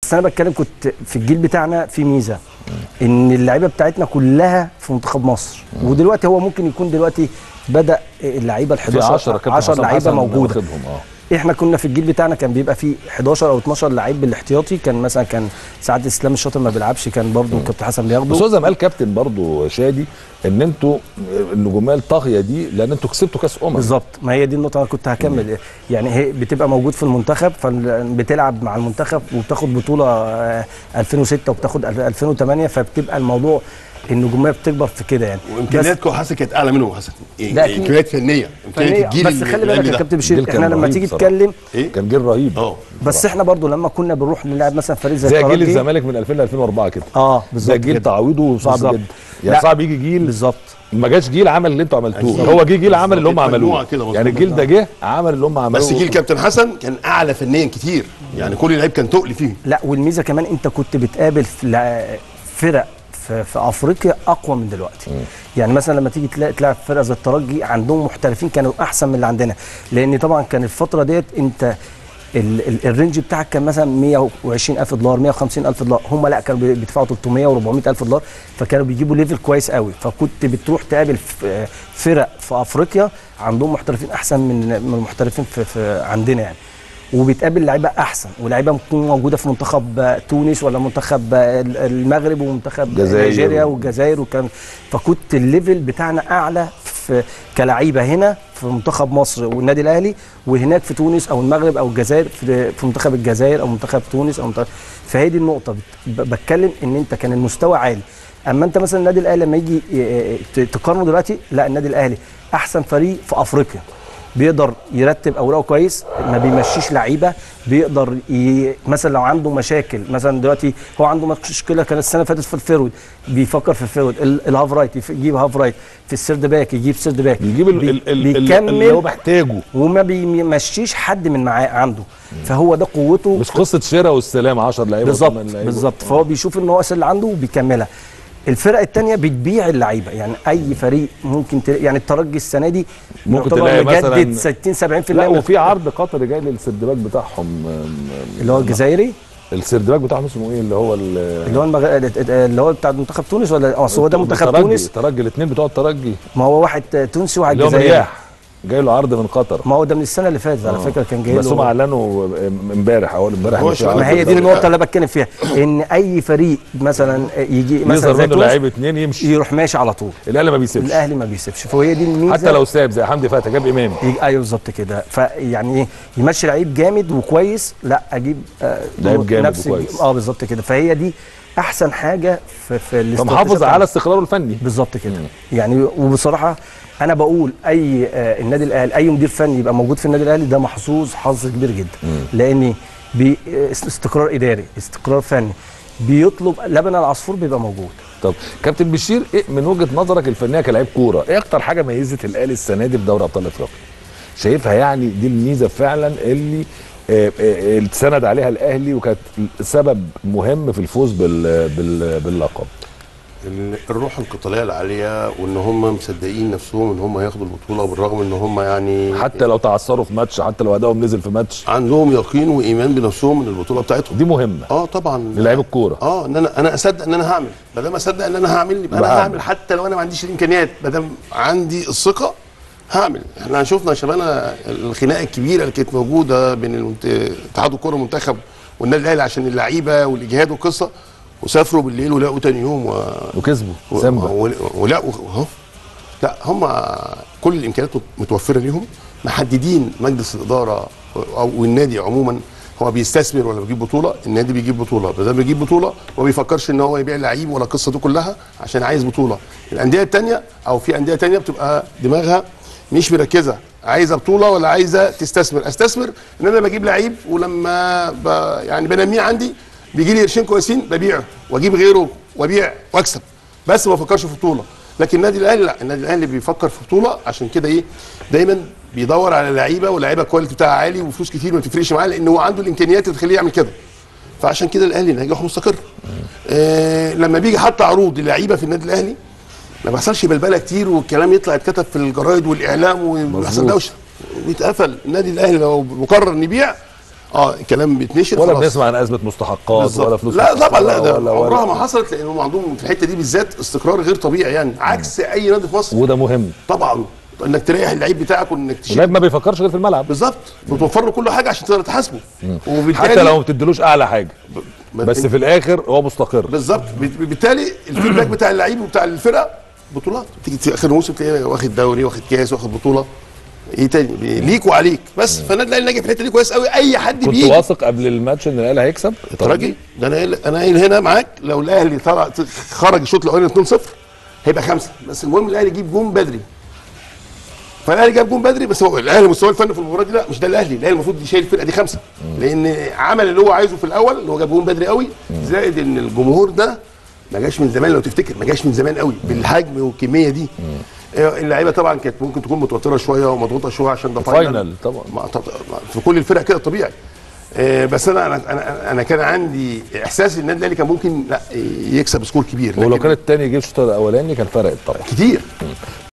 بس انا بتكلم كنت في الجيل بتاعنا في ميزه ان اللعيبه بتاعتنا كلها في منتخب مصر ودلوقتي هو ممكن يكون دلوقتي بدا اللعيبه ال في 11 10 كابتن 10 حسام لعيبه حسن موجوده واخدهم اه احنا كنا في الجيل بتاعنا كان بيبقى فيه 11 او 12 لعيب بالاحتياطي كان مثلا كان ساعات اسلام الشاطر ما بيلعبش كان برضه كابتن حسن بس بياخده هو زي ما قال كابتن برضو شادي ان انتوا النجوميه الطاغيه دي لان انتوا كسبتوا كاس امم بالظبط ما هي دي النقطه انا كنت هكمل يعني هي بتبقى موجود في المنتخب فبتلعب مع المنتخب وبتاخد بطوله آه، 2006 وبتاخد 2008 فبتبقى الموضوع النجوميه بتكبر في كده يعني وامكانياتكم حسن كانت اعلى منهم حسن إيه، ده أكيد. امكانيات فنيه امكانيات فنية الجيل بس اللي- خلي بالك اللي يا ده. كابتن الجيل بشير كان احنا لما رهيب تيجي بصراحة. تتكلم ايه كان جيل رهيب اه بس احنا برضو لما كنا بنروح نلعب مثلا فريق زي زي جيل الترجي الزمالك من 2000 ل 2004 كده اه ده بالظبط جيل كده. تعويضه صعب بالظبط. جدا يعني لا. صعب يجي جيل بالظبط ما جاش جيل عمل اللي انتوا عملتوه بالظبط. هو جه جيل عمل اللي هم بالظبط. عملوه مجموعة كده مظبوط. يعني الجيل ده جه عمل اللي هم عملوه بس جيل كابتن حسن كان اعلى فنيا كتير يعني كل لعيب كان تقل فيه لا والميزه كمان انت كنت بتقابل في لع- فرق في, في افريقيا اقوى من دلوقتي يعني مثلا لما تيجي تلاقي تلعب فرقه زي الترجي عندهم محترفين كانوا احسن من اللي عندنا لان طبعا كان الفتره ديت انت ال ال الرينج بتاعك كان مثلا 120 الف دولار 150 الف دولار هم لا كانوا بي- بيدفعوا 300 و400 الف دولار فكانوا بيجيبوا ليفل كويس قوي فكنت بتروح تقابل ف- فرق في افريقيا عندهم محترفين احسن من من المحترفين في, في عندنا يعني وبتقابل لعيبه احسن ولاعيبه ممكن موجوده في منتخب آه، تونس ولا منتخب آه، ال- المغرب ومنتخب الجزائر. نيجيريا والجزائر وكان فكنت الليفل بتاعنا اعلى في كلعيبه هنا في منتخب مصر والنادي الاهلي وهناك في تونس او المغرب او الجزائر في, في منتخب الجزائر او منتخب تونس او منتخب فهي دي النقطه بت- ب- بتكلم ان انت كان المستوى عالي اما انت مثلا النادي الاهلي لما يجي ي- ت- تقارنه دلوقتي لا النادي الاهلي احسن فريق في افريقيا بيقدر يرتب اوراقه كويس ما بيمشيش لعيبه بيقدر ي... مثلا لو عنده مشاكل مثلا دلوقتي هو عنده مشكله كانت السنه اللي فاتت في الفيرود بيفكر في الفيرود ال- الهاف رايت يف- يجيب هاف رايت في السيرد باك يجيب سيرد باك بيجيب ال- بي- ال- ال- اللي بيكمل هو محتاجه وما بيمشيش حد من معاه عنده فهو ده قوته مش قصه شراء والسلام 10 لعيبه بالظبط وثمان لعيبة. بالظبط فهو بيشوف ان هو اللي عنده وبيكملها الفرق الثانيه بتبيع اللعيبه يعني اي فريق ممكن تل... يعني الترجي السنه دي ممكن يعتبر تلاقي مجدد مثلاً- 60 70% لا من وفي عرض قطري جاي للسردباك بتاعهم اللي هو الجزائري السردباك بتاعهم اسمه ايه اللي هو ال- اللي هو المغ... اللي هو بتاع منتخب تونس ولا اه هو ده منتخب الترجي- تونس الترجي الاثنين بتوع الترجي ما هو واحد تونسي وواحد اللي هو جزائري مرياح جاي له عرض من قطر ما هو ده من السنه اللي فاتت على آه. فكره كان جاي بس هم له اعلنوا امبارح اول امبارح هو إن في شغال عرض ما هي دي الدوري. النقطه اللي أنا بتكلم فيها ان اي فريق مثلا يجي مثلا يظهر زي منه تونس لعيب اثنين يمشي يروح ماشي على طول الاهلي ما بيسيبش الاهلي ما بيسيبش فهي دي الميزه حتى لو ساب زي حمدي فتحي جاب امام يجي ايوه بالظبط كده فيعني ايه يمشي لعيب جامد وكويس لا اجيب آه لعيب جامد نفس الج- وكويس. اه بالظبط كده فهي دي احسن حاجه في في الاستراتيجية فمحافظ بتاعتنا. على استقراره الفني بالظبط كده يعني وبصراحه انا بقول اي آه النادي الاهلي اي مدير فني يبقى موجود في النادي الاهلي ده محظوظ حظ كبير جدا لان بي آه، استقرار اداري استقرار فني بيطلب لبن العصفور بيبقى موجود طب كابتن بشير إيه من وجهه نظرك الفنيه كلاعب كوره ايه اكتر حاجه ميزت الاهلي السنه دي في دوري ابطال افريقيا شايفها يعني دي الميزه فعلا اللي آه، آه، اتسند عليها الاهلي وكانت سبب مهم في الفوز بال بال باللقب ال- الروح القتاليه العاليه وان هم مصدقين نفسهم ان هم هياخدوا البطوله بالرغم ان هم يعني حتى لو تعثروا في ماتش حتى لو ادائهم نزل في ماتش عندهم يقين وايمان بنفسهم من البطوله بتاعتهم دي مهمه اه طبعا للاعيب الكوره اه ان انا انا اصدق ان انا هعمل ما دام اصدق ان انا هعمل يبقى انا بعمل. هعمل حتى لو انا ما عنديش الامكانيات ما دام عندي الثقه هعمل احنا شفنا يا شباب الخناقه الكبيره اللي كانت موجوده بين المنت- اتحاد الكوره المنتخب والنادي الاهلي عشان اللعيبه والاجهاد والقصه وسافروا بالليل ولقوا تاني يوم و... وكسبوا و- سامبا و- ولقوا اهو لا هم كل الامكانيات متوفره ليهم محددين مجلس الاداره او النادي عموما هو بيستثمر ولا بيجيب بطوله النادي بيجيب بطوله ده بيجيب بطوله وما بيفكرش ان هو يبيع لعيب ولا القصه دي كلها عشان عايز بطوله الانديه التانية او في انديه تانية بتبقى دماغها مش مركزه عايزه بطوله ولا عايزه تستثمر استثمر ان انا بجيب لعيب ولما ب... يعني بنميه عندي بيجي لي قرشين كويسين ببيعه واجيب غيره وابيع واكسب بس ما بفكرش في بطوله لكن النادي الاهلي لا النادي الاهلي بيفكر في بطوله عشان كده ايه دايما بيدور على لعيبه ولاعيبه الكواليتي بتاعها عالي وفلوس كتير ما تفرقش معاه لان هو عنده الامكانيات اللي تخليه يعمل كده فعشان كده الاهلي ناجح ومستقر آه لما بيجي حتى عروض للعيبه في النادي الاهلي ما بيحصلش بلبله كتير والكلام يطلع يتكتب في الجرايد والاعلام ويحصل مظبوط. دوشه ويتقفل النادي الاهلي لو مقرر نبيع اه الكلام بيتنشر ولا خلاص. بنسمع عن ازمه مستحقات بالظبط. ولا فلوس لا طبعا لا مستحقة ده ولا عمرها ولا ما حصلت لانهم عندهم في الحته دي بالذات استقرار غير طبيعي يعني عكس اي نادي في مصر وده مهم طبعا انك تريح اللعيب بتاعك وانك تشيل اللاعب ما بيفكرش غير في الملعب بالظبط بتوفر له كل حاجه عشان تقدر تحاسبه وبالتالي حتى لو ما بتديلوش اعلى حاجه ما- بس في الاخر هو مستقر بالظبط بت- بالتالي الفيدباك بتاع اللعيب وبتاع الفرقه بطولات تيجي في اخر الموسم تلاقيه واخد دوري واخد كاس واخد بطوله ايه تاني بي- ليك وعليك بس فالنادي الاهلي ناجح في الحته دي كويس قوي اي حد كنت بيجي واثق قبل الماتش ان الاهلي هيكسب راجل ده انا قايل انا قايل هنا معاك لو الاهلي طلع خرج الشوط الاولاني 2-0 هيبقى خمسه بس المهم الاهلي يجيب جون بدري فالاهلي جاب جون بدري بس هو الاهلي مستواه الفني في المباراه دي لا مش ده الاهلي الاهلي المفروض يشيل الفرقه دي خمسه لان عمل اللي هو عايزه في الاول اللي هو جاب جون بدري قوي زائد ان الجمهور ده ما جاش من زمان لو تفتكر ما جاش من زمان قوي بالحجم والكميه دي آه، اللعيبه طبعا كانت ممكن تكون متوتره شويه ومضغوطه شويه عشان ده فاينل طبعا ما طب- ما- في كل الفرق كده طبيعي آه، بس انا انا انا, أنا كان عندي احساس ان النادي الاهلي كان ممكن لا يكسب سكور كبير ولو لكن كان التاني جه الشوط الاولاني كان فرقت طبعا كتير